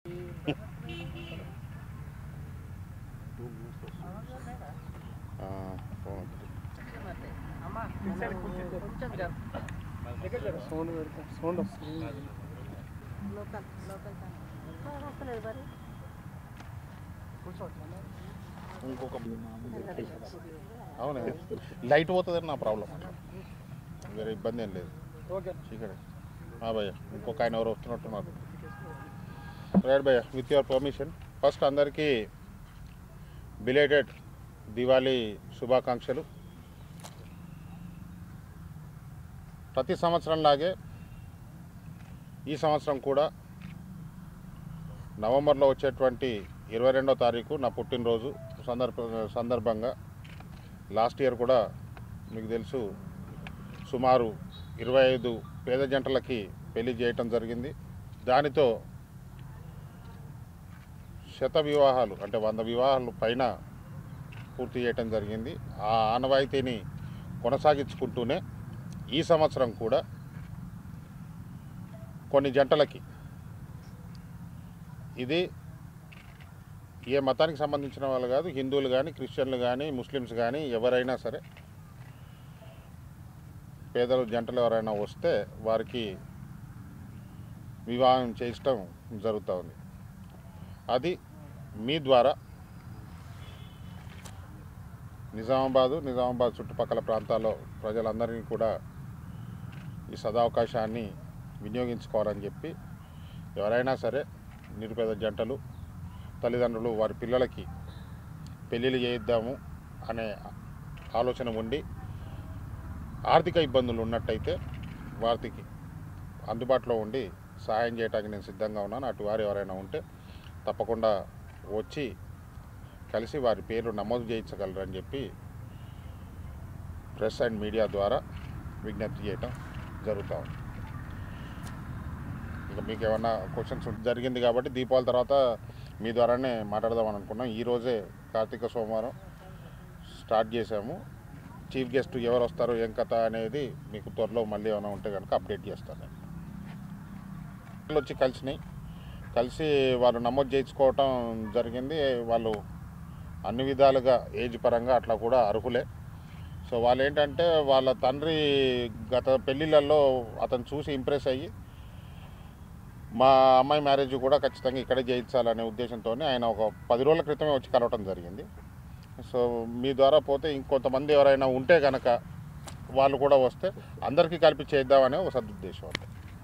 ఆ, phone sound పెడతా sound వస్తుంది ఇంకొక అవునే లైట్ పోతుందని నా ప్రాబ్లం వేరే ఇబ్బంది ఏం లేదు ఓకే చీకటి భయ్య ఇంకొక ఆయన ఎవరు వస్తున్నట్టున్నారు రైట్ భయ్య విత్ యువర్ పర్మిషన్ ఫస్ట్ అందరికీ బిలేటెడ్ దివాళీ శుభాకాంక్షలు ప్రతి సంవత్సరంలాగే ఈ సంవత్సరం కూడా నవంబర్లో వచ్చేటువంటి ఇరవై రెండో తారీఖు నా పుట్టినరోజు సందర్భ సందర్భంగా లాస్ట్ ఇయర్ కూడా మీకు తెలుసు సుమారు ఇరవై ఐదు పేద జంటలకి పెళ్లి చేయటం జరిగింది దానితో శత వివాహాలు అంటే వంద వివాహాలు పైన పూర్తి చేయటం జరిగింది ఆ ఆనవాయితీని కొనసాగించుకుంటూనే ఈ సంవత్సరం కూడా కొన్ని జంటలకి ఇది ఏ మతానికి సంబంధించిన వాళ్ళు కాదు హిందువులు కానీ క్రిస్టియన్లు కానీ ముస్లిమ్స్ కానీ ఎవరైనా సరే పేదలు జంటలు ఎవరైనా వస్తే వారికి వివాహం చేయించడం జరుగుతూ ఉంది అది మీ ద్వారా నిజామాబాదు నిజామాబాద్ చుట్టుపక్కల ప్రాంతాల్లో ప్రజలందరినీ కూడా ఈ సదావకాశాన్ని వినియోగించుకోవాలని చెప్పి ఎవరైనా సరే నిరుపేద జంటలు తల్లిదండ్రులు వారి పిల్లలకి పెళ్ళిళ్ళు చేయిద్దాము అనే ఆలోచన ఉండి ఆర్థిక ఇబ్బందులు ఉన్నట్టయితే వారికి అందుబాటులో ఉండి సహాయం చేయడానికి నేను సిద్ధంగా ఉన్నాను అటు వారు ఎవరైనా ఉంటే తప్పకుండా వచ్చి కలిసి వారి పేర్లు నమోదు చేయించగలరని చెప్పి ప్రెస్ అండ్ మీడియా ద్వారా విజ్ఞప్తి చేయటం జరుగుతూ ఉంది ఇంకా మీకు ఏమన్నా క్వశ్చన్స్ జరిగింది కాబట్టి దీపావళి తర్వాత మీ ద్వారానే మాట్లాడదామని అనుకున్నాం ఈరోజే కార్తీక సోమవారం స్టార్ట్ చేసాము చీఫ్ గెస్ట్ ఎవరు వస్తారు ఏం కథ అనేది మీకు త్వరలో మళ్ళీ ఏమైనా ఉంటే కనుక అప్డేట్ చేస్తాను నేను వాళ్ళు వచ్చి కలిసినాయి కలిసి వాళ్ళు నమోదు చేయించుకోవటం జరిగింది వాళ్ళు అన్ని విధాలుగా ఏజ్ పరంగా అట్లా కూడా అర్హులే సో వాళ్ళు ఏంటంటే వాళ్ళ తండ్రి గత పెళ్ళిళ్ళల్లో అతను చూసి ఇంప్రెస్ అయ్యి మా అమ్మాయి మ్యారేజ్ కూడా ఖచ్చితంగా ఇక్కడే చేయించాలనే ఉద్దేశంతో ఆయన ఒక పది రోజుల క్రితమే వచ్చి కలవటం జరిగింది సో మీ ద్వారా పోతే ఇంకొంతమంది ఎవరైనా ఉంటే కనుక వాళ్ళు కూడా వస్తే అందరికీ కలిపి చేద్దామనే ఒక సదుద్దేశం అంతే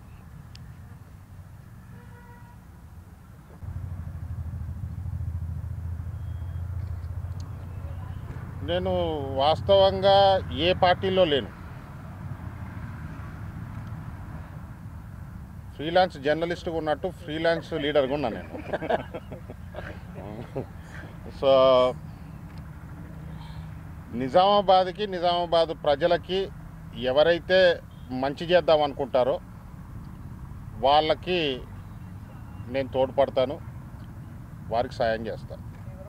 నేను వాస్తవంగా ఏ పార్టీలో లేను ఫ్రీలాన్స్ జర్నలిస్ట్గా ఉన్నట్టు ఫ్రీలాన్స్ లీడర్గా ఉన్నా నేను సో నిజామాబాద్కి నిజామాబాద్ ప్రజలకి ఎవరైతే మంచి చేద్దాం అనుకుంటారో వాళ్ళకి నేను తోడ్పడతాను వారికి సాయం చేస్తాను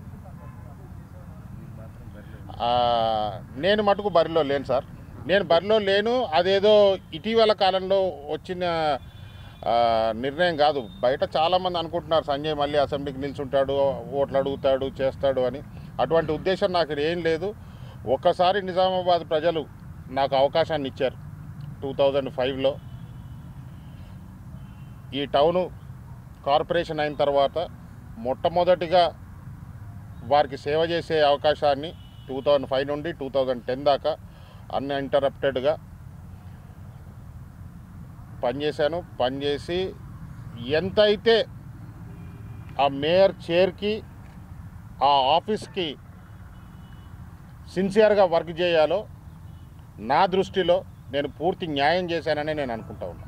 ఆ, నేను మటుకు బరిలో లేను సార్ నేను బరిలో లేను అదేదో ఇటీవల కాలంలో వచ్చిన ఆ, నిర్ణయం కాదు బయట చాలామంది అనుకుంటున్నారు సంజయ్ మళ్ళీ అసెంబ్లీకి నిల్చుంటాడు ఓట్లు అడుగుతాడు చేస్తాడు అని అటువంటి ఉద్దేశం నాకు ఏం లేదు ఒక్కసారి నిజామాబాద్ ప్రజలు నాకు అవకాశాన్ని ఇచ్చారు టూ థౌజండ్ ఫైవ్లో ఈ టౌను కార్పొరేషన్ అయిన తర్వాత మొట్టమొదటిగా వారికి సేవ చేసే అవకాశాన్ని టూ థౌజండ్ ఫైవ్ నుండి టూ థౌజండ్ టెన్ దాకా అన్ఇంటరప్టెడ్గా పనిచేశాను పనిచేసి ఎంతైతే ఆ మేయర్ చైర్కి ఆ ఆఫీస్కి సిన్సియర్గా వర్క్ చేయాలో నా దృష్టిలో నేను పూర్తి న్యాయం చేశానని నేను అనుకుంటా ఉన్నా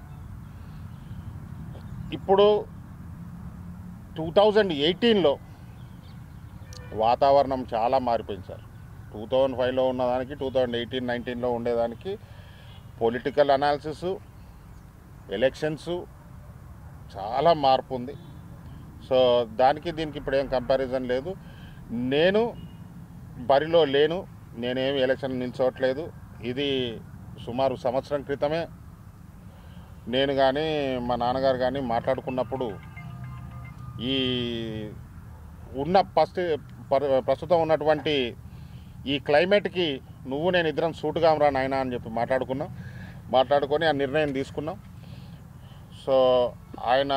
ఇప్పుడు టూ థౌజండ్ ఎయిటీన్లో వాతావరణం చాలా మారిపోయింది సార్ టూ థౌజండ్ ఫైవ్లో ఉన్నదానికి టూ థౌజండ్ ఎయిటీన్ నైన్టీన్లో ఉండేదానికి పొలిటికల్ అనాలిసిస్ ఎలక్షన్స్ చాలా మార్పు ఉంది సో దానికి దీనికి ఇప్పుడు ఏం కంపారిజన్ లేదు నేను బరిలో లేను నేనేమి ఎలక్షన్ నిల్చోవట్లేదు ఇది సుమారు సంవత్సరం క్రితమే నేను కానీ మా నాన్నగారు కానీ మాట్లాడుకున్నప్పుడు ఈ ఉన్న ఫస్ట్ పరి- ప్రస్తుతం ఉన్నటువంటి ఈ క్లైమేట్కి నువ్వు నేను ఇద్దరం సూటుగా రా నాయనా అని చెప్పి మాట్లాడుకున్నాం మాట్లాడుకొని ఆ నిర్ణయం తీసుకున్నాం సో ఆయన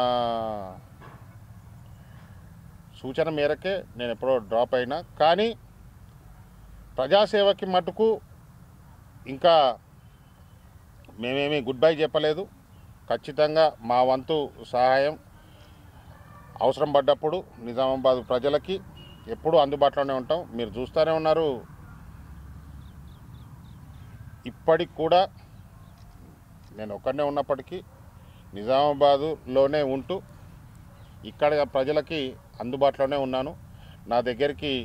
సూచన మేరకే నేను ఎప్పుడో డ్రాప్ అయినా కానీ ప్రజాసేవకి మటుకు ఇంకా మేమేమి గుడ్ బై చెప్పలేదు ఖచ్చితంగా మా వంతు సహాయం అవసరం పడ్డప్పుడు నిజామాబాద్ ప్రజలకి ఎప్పుడూ అందుబాటులోనే ఉంటాం మీరు చూస్తూనే ఉన్నారు ఇప్పటికి కూడా నేను ఒక్కడనే ఉన్నప్పటికీ నిజామాబాదులోనే ఉంటూ ఇక్కడ ప్రజలకి అందుబాటులోనే ఉన్నాను నా దగ్గరికి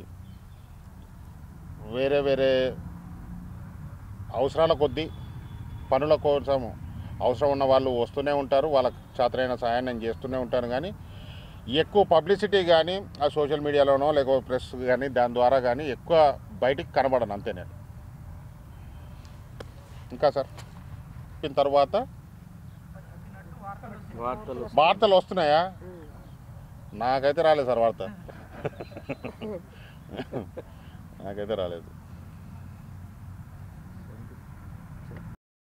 వేరే వేరే అవసరాల కొద్దీ పనుల కోసం అవసరం ఉన్న వాళ్ళు వస్తూనే ఉంటారు వాళ్ళకి చేతనైన సహాయం నేను చేస్తూనే ఉంటాను కానీ ఎక్కువ పబ్లిసిటీ కానీ ఆ సోషల్ మీడియాలోనో లేకపోతే ప్రెస్ కానీ దాని ద్వారా కానీ ఎక్కువ బయటికి కనబడను అంతే నేను ఇంకా సార్ చెప్పిన తర్వాత వార్తలు వార్తలు వస్తున్నాయా నాకైతే రాలేదు సార్ వార్త నాకైతే రాలేదు